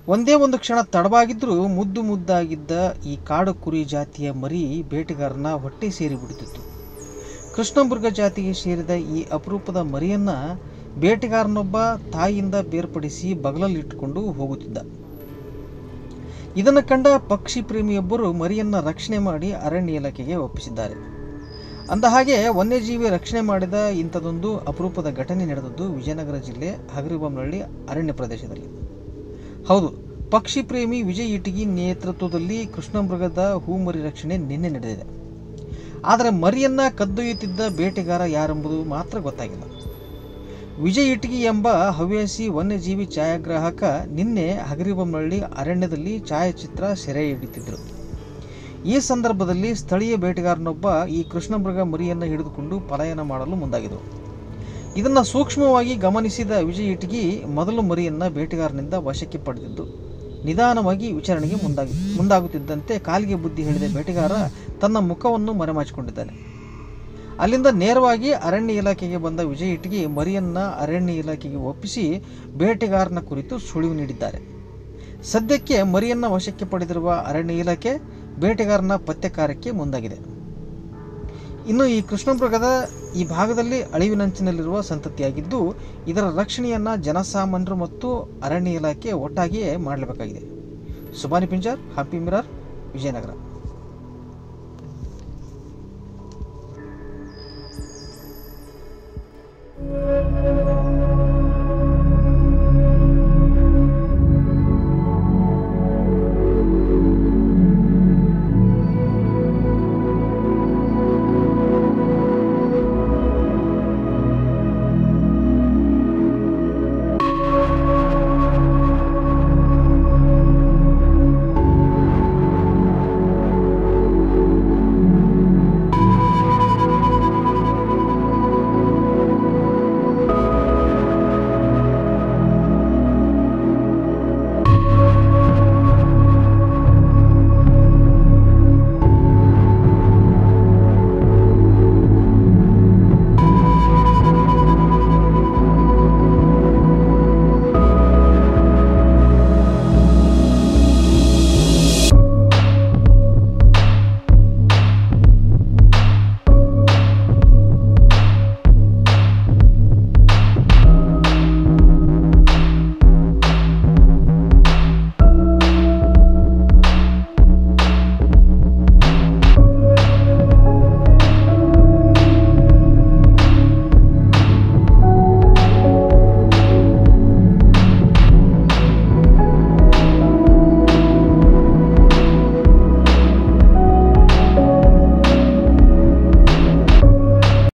ಒಂದೇ ಒಂದು ಕ್ಷಣ ತಡವಾಗಿದ್ದರೂ ಮುದ್ದು ಮುದ್ದಾಗಿದ್ದ ಈ ಕಾಡು ಕುರಿ ಜಾತಿಯ ಮರಿ ಬೇಟೆಗಾರನ ಹೊಟ್ಟೆ ಸೇರಿಬಿಡುತ್ತಿತ್ತು ಕೃಷ್ಣಮೃಗ ಜಾತಿಗೆ ಸೇರಿದ ಈ ಅಪರೂಪದ ಮರಿಯನ್ನ ಬೇಟೆಗಾರನೊಬ್ಬ ತಾಯಿಯಿಂದ ಬೇರ್ಪಡಿಸಿ ಬಗಲಲ್ಲಿಟ್ಟುಕೊಂಡು ಹೋಗುತ್ತಿದ್ದ ಇದನ್ನು ಕಂಡ ಪಕ್ಷಿ ಪ್ರೇಮಿಯೊಬ್ಬರು ಮರಿಯನ್ನ ರಕ್ಷಣೆ ಮಾಡಿ ಅರಣ್ಯ ಇಲಾಖೆಗೆ ಒಪ್ಪಿಸಿದ್ದಾರೆ ಅಂದ ಹಾಗೆ ವನ್ಯಜೀವಿ ರಕ್ಷಣೆ ಮಾಡಿದ ಇಂಥದೊಂದು ಅಪರೂಪದ ಘಟನೆ ನಡೆದದ್ದು ವಿಜಯನಗರ ಜಿಲ್ಲೆ ಹಗರಿಬೊಮ್ಮನಹಳ್ಳಿ ಅರಣ್ಯ ಪ್ರದೇಶದಲ್ಲಿ ಹೌದು ಪಕ್ಷಿ ಪ್ರೇಮಿ ವಿಜಯ್ ಇಟಗಿ ನೇತೃತ್ವದಲ್ಲಿ ಕೃಷ್ಣಮೃಗದ ಹೂಮರಿ ರಕ್ಷಣೆ ನಿನ್ನೆ ನಡೆದಿದೆ ಆದರೆ ಮರಿಯನ್ನ ಕದ್ದೊಯ್ಯುತ್ತಿದ್ದ ಬೇಟೆಗಾರ ಯಾರೆಂಬುದು ಮಾತ್ರ ಗೊತ್ತಾಗಿಲ್ಲ ವಿಜಯ್ ಇಟಗಿ ಎಂಬ ಹವ್ಯಾಸಿ ವನ್ಯಜೀವಿ ಛಾಯಾಗ್ರಾಹಕ ನಿನ್ನೆ ಹಗರಿಬೊಮ್ಮನಹಳ್ಳಿ ಅರಣ್ಯದಲ್ಲಿ ಛಾಯಾಚಿತ್ರ ಸೆರೆ ಹಿಡಿತಿದ್ದರು ಈ ಸಂದರ್ಭದಲ್ಲಿ ಸ್ಥಳೀಯ ಬೇಟೆಗಾರನೊಬ್ಬ ಈ ಕೃಷ್ಣಮೃಗ ಮರಿಯನ್ನು ಹಿಡಿದುಕೊಂಡು ಪಲಾಯನ ಮಾಡಲು ಮುಂದಾಗಿದ್ದವು ಇದನ್ನು ಸೂಕ್ಷ್ಮವಾಗಿ ಗಮನಿಸಿದ ವಿಜಯ್ ಇಟಗಿ ಮೊದಲು ಮರಿಯನ್ನು ಬೇಟೆಗಾರನಿಂದ ವಶಕ್ಕೆ ಪಡೆದಿದ್ದು ನಿಧಾನವಾಗಿ ವಿಚಾರಣೆಗೆ ಮುಂದಾಗಿ ಮುಂದಾಗುತ್ತಿದ್ದಂತೆ ಕಾಲಿಗೆ ಬುದ್ಧಿ ಹೇಳಿದ ಬೇಟೆಗಾರ ತನ್ನ ಮುಖವನ್ನು ಮರೆಮಾಚಿಕೊಂಡಿದ್ದಾನೆ ಅಲ್ಲಿಂದ ನೇರವಾಗಿ ಅರಣ್ಯ ಇಲಾಖೆಗೆ ಬಂದ ವಿಜಯ್ ಇಟಗಿ ಮರಿಯನ್ನ ಅರಣ್ಯ ಇಲಾಖೆಗೆ ಒಪ್ಪಿಸಿ ಬೇಟೆಗಾರನ ಕುರಿತು ಸುಳಿವು ನೀಡಿದ್ದಾರೆ ಸದ್ಯಕ್ಕೆ ಮರಿಯನ್ನ ವಶಕ್ಕೆ ಪಡೆದಿರುವ ಅರಣ್ಯ ಇಲಾಖೆ ಬೇಟೆಗಾರನ ಪತ್ತೆ ಕಾರ್ಯಕ್ಕೆ ಮುಂದಾಗಿದೆ ಇನ್ನು ಈ ಕೃಷ್ಣಮೃಗದ ಈ ಭಾಗದಲ್ಲಿ ಅಳಿವಿನಂಚಿನಲ್ಲಿರುವ ಸಂತತಿಯಾಗಿದ್ದು ಇದರ ರಕ್ಷಣೆಯನ್ನು ಜನಸಾಮಾನ್ಯರು ಮತ್ತು ಅರಣ್ಯ ಇಲಾಖೆ ಒಟ್ಟಾಗಿಯೇ ಮಾಡಲೇಬೇಕಾಗಿದೆ ಸುಬಾನಿ ಪಿಂಜಾರ್ ಹ್ಯಾಪಿ ಮಿರಾರ್ ವಿಜಯನಗರ